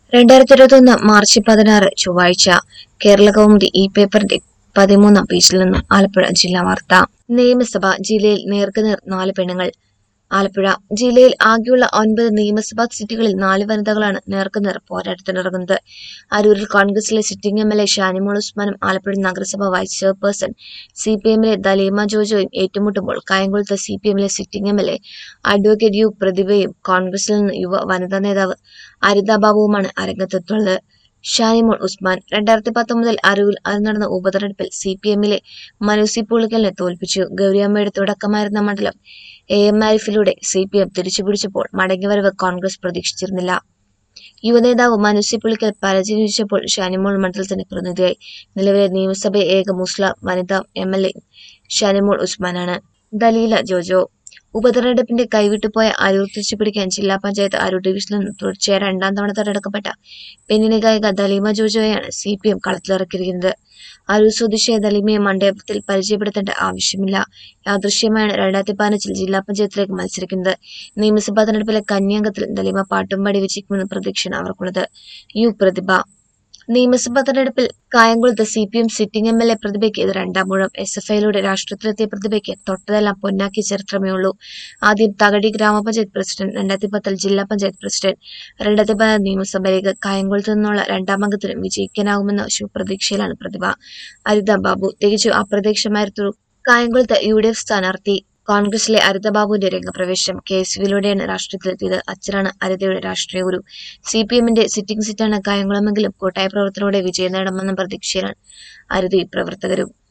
രണ്ടായിരത്തി ഇരുപത്തൊന്ന് മാർച്ച് പതിനാറ് ചൊവ്വാഴ്ച കേരള കൗമുദി ഈ പേപ്പറിന്റെ പതിമൂന്നാം പേജിൽ നിന്നും ആലപ്പുഴ ജില്ലാ വാർത്ത നിയമസഭ ജില്ലയിൽ നേർക്കുനേർ നാല് പെണ്ണുങ്ങൾ ആലപ്പുഴ ജില്ലയിൽ ആകെയുള്ള ഒൻപത് നിയമസഭാ സീറ്റുകളിൽ നാല് വനിതകളാണ് നേർക്കുനേർ പോരാട്ടത്തിനിറങ്ങുന്നത് അരൂരിൽ കോൺഗ്രസിലെ sitting M L A Shanimol ഉസ്മാനും ആലപ്പുഴ നഗരസഭ വൈസ് ചെയർപേഴ്സൺ സി പി എമ്മിലെ ദലീമ ജോജോയും ഏറ്റുമുട്ടുമ്പോൾ കായംകുളത്ത് സി പി എമ്മിലെ sitting M L A advocate U പ്രതിഭയും കോൺഗ്രസിൽ നിന്ന് യുവ വനിതാ നേതാവ് അരിത ബാബുവുമാണ് അരങ്ങത്തെത്തുള്ളത് ഷാനിമോൾ ഉസ്മാൻ രണ്ടായിരത്തി പത്തൊമ്പതിൽ അരൂരിൽ അത് നടന്ന ഉപതെരഞ്ഞെടുപ്പിൽ സി പി എമ്മിലെ മനൂസി പുളിക്കലിനെ തോൽപ്പിച്ചു ഗൗരിയമ്മയുടെ തുടക്കമായിരുന്ന മണ്ഡലം എ എം ആരിഫിലൂടെ സി പി എം തിരിച്ചുപിടിച്ചപ്പോൾ മടങ്ങിവരവ് കോൺഗ്രസ് പ്രതീക്ഷിച്ചിരുന്നില്ല യുവനേതാവ് മനൂസി പുളിക്കൽ പരാജയിച്ചപ്പോൾ ഷാനിമോൾ മണ്ഡലത്തിന് പ്രതിനിധിയായി നിലവിലെ നിയമസഭ ഏക മുസ്ലിം വനിതാ എം എൽ എ ഷാനിമോൾ ഉസ്മാനാണ് ദലീല ജോജോ ഉപതെരഞ്ഞെടുപ്പിന്റെ കൈവിട്ടുപോയ അരൂർ തിരിച്ചുപിടിക്കാൻ ജില്ലാ പഞ്ചായത്ത് അരൂർ ഡിവിഷനിൽ നിന്ന് തുടർച്ചയായ രണ്ടാം തവണ തെരഞ്ഞെടുക്കപ്പെട്ട പിന്നണി ഗായിക ദലീമ ജോജോയാണ് സി പി എം കളത്തിലിറക്കിയിരിക്കുന്നത് അരൂർ സ്വദേശിയായ ദലീമയെ മണ്ഡലത്തിൽ പരിചയപ്പെടുത്തേണ്ട ആവശ്യമില്ല യാദൃശ്യമായാണ് രണ്ടായിരത്തി പതിനഞ്ചിൽ ജില്ലാ പഞ്ചായത്തിലേക്ക് മത്സരിക്കുന്നത് നിയമസഭാ തെരഞ്ഞെടുപ്പിലെ കന്യാംഗത്തിൽ ദലീമ പാട്ടുംപാടി വിജയിക്കുമെന്ന പ്രതീക്ഷയാണ് അവർക്കുള്ളത് യു പ്രതിഭ നിയമസഭാ തെരഞ്ഞെടുപ്പിൽ കായംകുളത്ത് C P M sitting M L A പ്രതിഭയ്ക്ക് ഇത് രണ്ടാം ഊഴം എസ് എഫ് ഐയിലൂടെ രാഷ്ട്രീയത്തിലെത്തിയ പ്രതിഭയ്ക്ക് തൊട്ടതെല്ലാം പൊന്നാക്കി ചരിത്രമേ ഉള്ളൂ ആദ്യം തകഴി ഗ്രാമപഞ്ചായത്ത് പ്രസിഡന്റ് രണ്ടായിരത്തി പത്തിൽ ജില്ലാ പഞ്ചായത്ത് പ്രസിഡന്റ് രണ്ടായിരത്തി പതിനാറ് നിയമസഭയിലേക്ക് കായംകുളത്ത് നിന്നുള്ള രണ്ടാം അംഗത്തിന് വിജയിക്കാനാകുമെന്ന ശുഭപ്രതീക്ഷയിലാണ് പ്രതിഭ അരിത ബാബു തികച്ചു അപ്രതീക്ഷിതമായിരുന്നു കായംകുളത്ത് യു ഡി എഫ് സ്ഥാനാർത്ഥി കോൺഗ്രസിലെ അരിതബാബുവിന്റെ രംഗപ്രവേശം കെ എസ് യുവിലൂടെയാണ് രാഷ്ട്രീയത്തിലെത്തിയത് അച്ഛനാണ് അരിതയുടെ രാഷ്ട്രീയ ഗുരു സി പി എമ്മിന്റെ സിറ്റിംഗ് സീറ്റാണ് കായംകുളമെങ്കിലും കൂട്ടായ പ്രവർത്തനത്തോടെ വിജയം നേടുമെന്ന പ്രതീക്ഷയിലാണ് അരിതയും പ്രവർത്തകരും